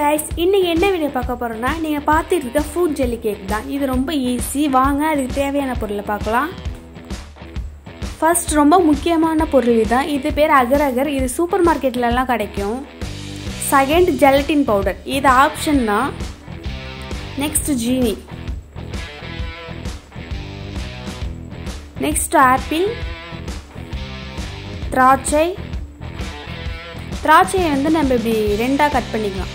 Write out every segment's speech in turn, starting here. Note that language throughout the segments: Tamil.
கைஸ் இன்னைக்கு என்ன வீடியோ பார்க்க போறோம்னா நீங்கள் பார்த்துட்டு இருக்க ஃப்ரூட் ஜெல்லி கேக் தான் இது ரொம்ப ஈஸி வாங்க அதுக்கு தேவையான பொருளை பார்க்கலாம் ஃபர்ஸ்ட் ரொம்ப முக்கியமான பொருள் இதுதான் இது பேர் அகர் அகர் இது சூப்பர் மார்க்கெட்லலாம் கிடைக்கும் செகண்ட் ஜெலட்டின் பவுடர் இது ஆப்ஷன் தான் நெக்ஸ்ட் ஜீனி நெக்ஸ்ட் ஆப்பிள் திராட்சை திராட்சையை வந்து நம்ம இப்படி ரெண்டாக கட் பண்ணிக்கலாம்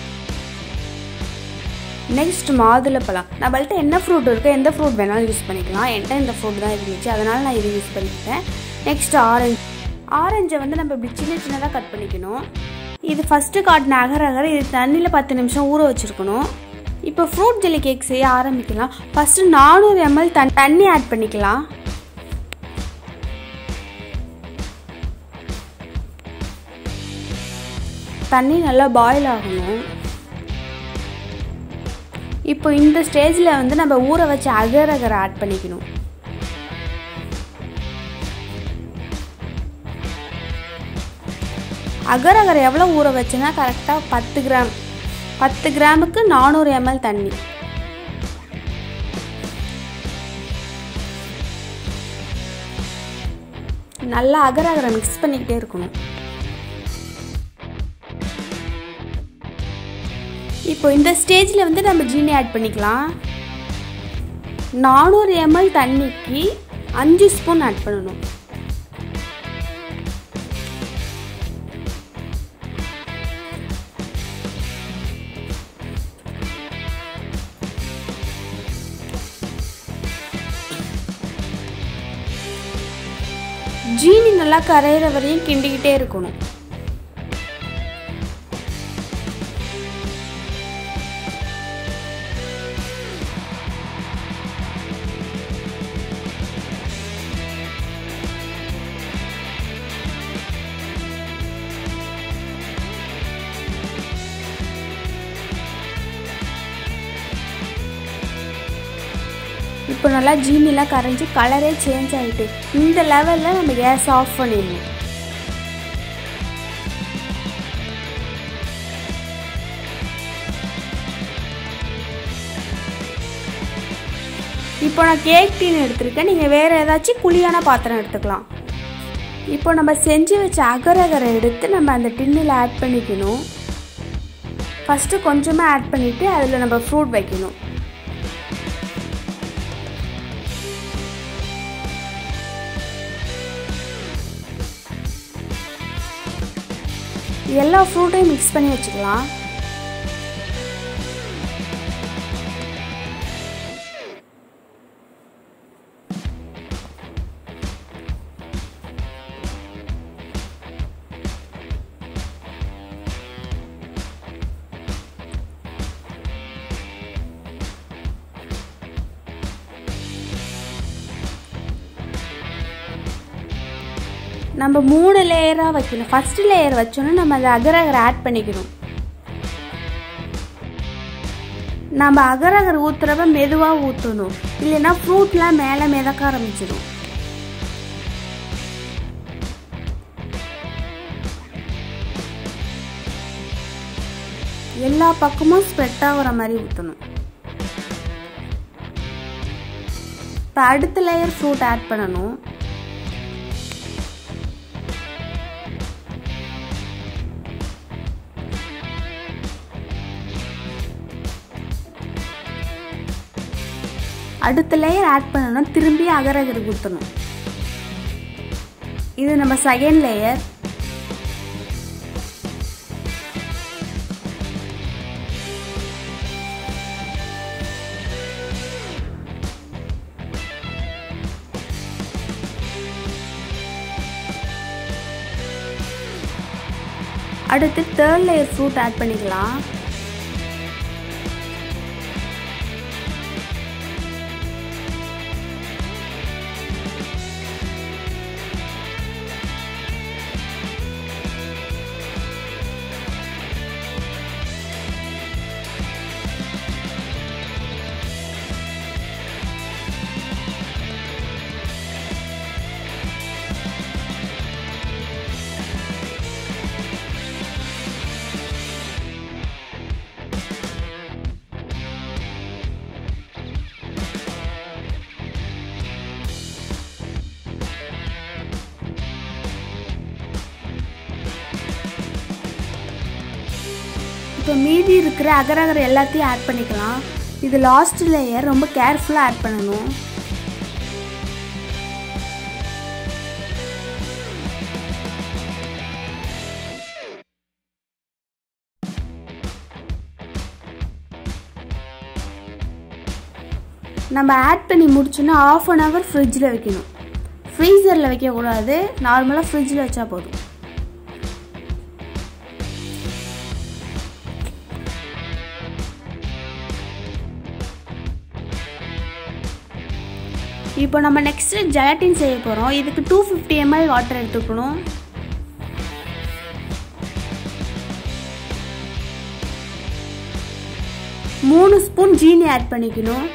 நெக்ஸ்ட் மாதுளப்பழம் நம்மள்ட்ட என்ன ஃப்ரூட் இருக்கோ எந்த ஃப்ரூட் வேணாலும் யூஸ் பண்ணிக்கலாம் என்கிட்ட இந்த ஃப்ரூட் தான் இருந்துச்சு அதனால் நான் இது யூஸ் பண்ணிக்கிட்டேன் நெக்ஸ்ட் ஆரஞ்சு ஆரஞ்சை வந்து நம்ம இப்படி சின்ன சின்னதாக கட் பண்ணிக்கணும் இது ஃபஸ்ட்டு காட்டின அகர் அகர் இது தண்ணியில் பத்து நிமிஷம் ஊற வச்சுருக்கணும் இப்போ ஃப்ரூட் ஜெல்லி கேக் செய்ய ஆரம்பிக்கலாம் ஃபஸ்ட்டு நானூறு எம்எல் தண் தண்ணி ஆட் பண்ணிக்கலாம் தண்ணி நல்லா பாயில் ஆகணும் இப்போ இந்த ஸ்டேஜில் வந்து நம்ம ஊற வச்ச அகர் அகரை ஆட் பண்ணிக்கணும் அகர் அகர் எவ்வளோ ஊற வச்சுன்னா கரெக்டாக பத்து கிராம் பத்து கிராமுக்கு நானூறு எம்எல் தண்ணி நல்லா அகர் அகரை மிக்ஸ் பண்ணிக்கிட்டே இருக்கணும் இப்போ இந்த ஸ்டேஜில் வந்து நம்ம ஜீனி ஆட் பண்ணிக்கலாம் நானூறு எம்எல் தண்ணிக்கு அஞ்சு ஸ்பூன் ஆட் பண்ணணும் ஜீனி நல்லா கரையிற வரையும் கிண்டிக்கிட்டே இருக்கணும் இப்போ நல்லா ஜீனிலாம் கரைஞ்சி கலரே சேஞ்ச் ஆகிட்டு இந்த லெவலில் நம்ம கேஸ் ஆஃப் பண்ணிடணும் இப்போ நான் கேக் டீன் எடுத்திருக்கேன் நீங்கள் வேறு ஏதாச்சும் குழியான பாத்திரம் எடுத்துக்கலாம் இப்போ நம்ம செஞ்சு வச்ச அகரகரை எடுத்து நம்ம அந்த டின்னில் ஆட் பண்ணிக்கணும் ஃபஸ்ட்டு கொஞ்சமாக ஆட் பண்ணிவிட்டு அதில் நம்ம ஃப்ரூட் வைக்கணும் எல்லா ஃப்ரூட்டையும் மிக்ஸ் பண்ணி வச்சுக்கலாம் நம்ம மூணு லேயராக வைக்கணும் ஃபர்ஸ்ட் லேயர் வச்சோன்னா நம்ம அதை அகரகர் ஆட் பண்ணிக்கணும் நம்ம அகரகர் ஊற்றுறப்ப மெதுவாக ஊற்றணும் இல்லைன்னா ஃப்ரூட்லாம் மேலே மிதக்க ஆரம்பிச்சிடும் எல்லா பக்கமும் ஸ்ப்ரெட் ஆகுற மாதிரி ஊற்றணும் இப்போ அடுத்த லேயர் ஃப்ரூட் ஆட் பண்ணணும் அடுத்த லேயர் ஆட் பண்ணணும் திரும்பி அகரகர் ஊற்றணும் இது நம்ம செகண்ட் லேயர் அடுத்து தேர்ட் லேயர் ஃப்ரூட் ஆட் பண்ணிக்கலாம் இப்போ மீதி இருக்கிற அகரகர் எல்லாத்தையும் ஆட் பண்ணிக்கலாம் இது லாஸ்ட் லேயர் ரொம்ப கேர்ஃபுல்லாக ஆட் பண்ணணும் நம்ம ஆட் பண்ணி முடிச்சோன்னா ஆஃப் அன் ஹவர் ஃப்ரிட்ஜில் வைக்கணும் ஃப்ரீசரில் வைக்கக்கூடாது நார்மலாக ஃப்ரிட்ஜில் வச்சா போதும் இப்போ நம்ம நெக்ஸ்ட் ஜெலட்டின் செய்ய போகிறோம் இதுக்கு டூ ஃபிஃப்டி எம்எல் வாட்டர் எடுத்துக்கணும் மூணு ஸ்பூன் ஜீனி ஆட் பண்ணிக்கணும்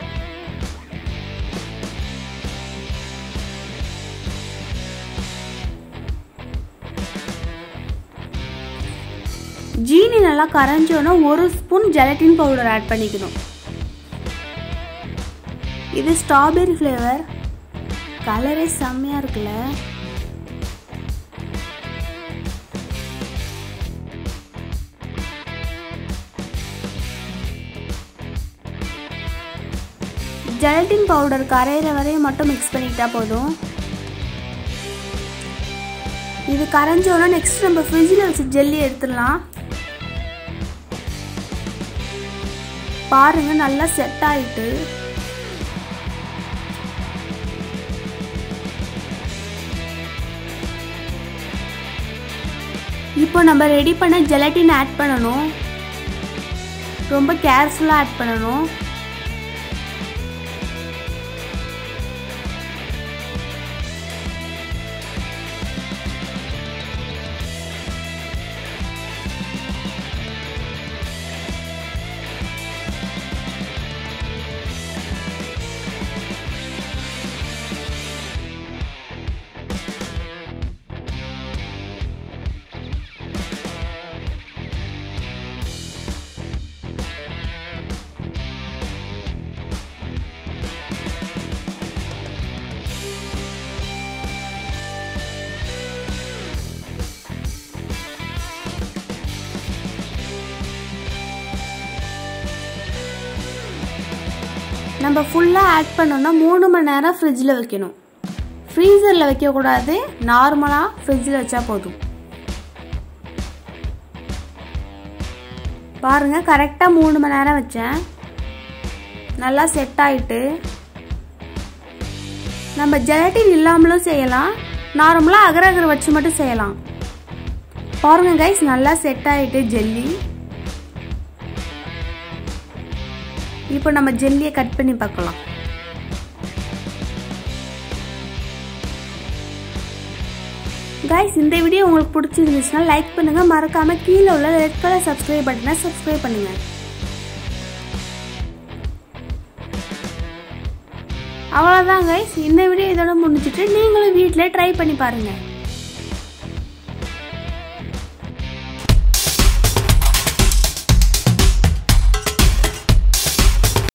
ஜீனி நல்லா கரைஞ்சோன்னா ஒரு ஸ்பூன் ஜெலட்டின் பவுடர் ஆட் பண்ணிக்கணும் இது ஸ்ட்ராபெரி ஃப்ளேவர் கலரே செம்மையாக இருக்குல்ல ஜெலட்டின் பவுடர் கரையிற வரையும் மட்டும் மிக்ஸ் பண்ணிக்கிட்டா போதும் இது கரைஞ்சோன்னா நெக்ஸ்ட் நம்ம ஃப்ரிட்ஜில் வச்சு ஜெல்லி எடுத்துடலாம் பாருங்க நல்லா செட் ஆயிட்டு இப்போ நம்ம ரெடி பண்ண ஜெலட்டின் ஆட் பண்ணணும் ரொம்ப கேர்ஃபுல்லாக ஆட் பண்ணணும் நம்ம ஃபுல்லாக ஆட் பண்ணோன்னா மூணு மணி நேரம் ஃப்ரிட்ஜில் வைக்கணும் ஃப்ரீசரில் வைக்கக்கூடாது நார்மலாக ஃப்ரிட்ஜில் வச்சா போதும் பாருங்கள் கரெக்டாக மூணு மணி நேரம் வச்சேன் நல்லா செட் ஆயிட்டு நம்ம ஜெலட்டின் இல்லாமலும் செய்யலாம் நார்மலாக அகரகர் வச்சு மட்டும் செய்யலாம் பாருங்க கைஸ் நல்லா செட் ஆயிட்டு ஜெல்லி இப்போ நம்ம ஜெல்லியை கட் பண்ணி பார்க்கலாம் கைஸ் இந்த வீடியோ உங்களுக்கு பிடிச்சிருந்துச்சுன்னா லைக் பண்ணுங்க மறக்காம கீழே உள்ள ரெட் கலர் சப்ஸ்கிரைப் பட்டனை சப்ஸ்கிரைப் பண்ணுங்க அவ்வளோதான் கைஸ் இந்த வீடியோ இதோட முடிஞ்சிட்டு நீங்களும் வீட்டில் ட்ரை பண்ணி பாருங்கள்